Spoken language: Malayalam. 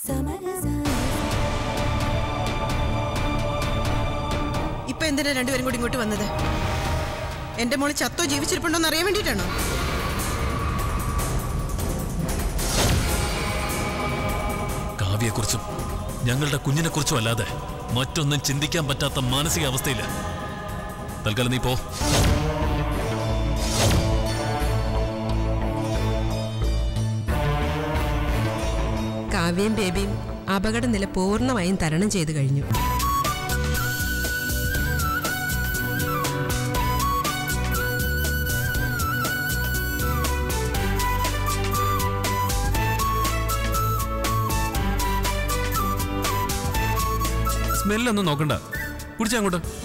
ഇപ്പൊ എന്തിനാ രണ്ടുപേരും കൂടി ഇങ്ങോട്ട് വന്നത് എന്റെ മോള് ചത്തോ ജീവിച്ചിരിപ്പുണ്ടോ എന്ന് അറിയാൻ വേണ്ടിയിട്ടാണോ കാവ്യെക്കുറിച്ചും ഞങ്ങളുടെ കുഞ്ഞിനെക്കുറിച്ചും അല്ലാതെ മറ്റൊന്നും ചിന്തിക്കാൻ പറ്റാത്ത മാനസികാവസ്ഥയില്ല തൽക്കാലം നീ പോ കാവ്യയും ബേബിയും അപകടനില പൂർണ്ണമായും തരണം ചെയ്തു കഴിഞ്ഞു സ്മെല്ലൊന്നും നോക്കണ്ട കുടിച്ചാ അങ്ങോട്ട്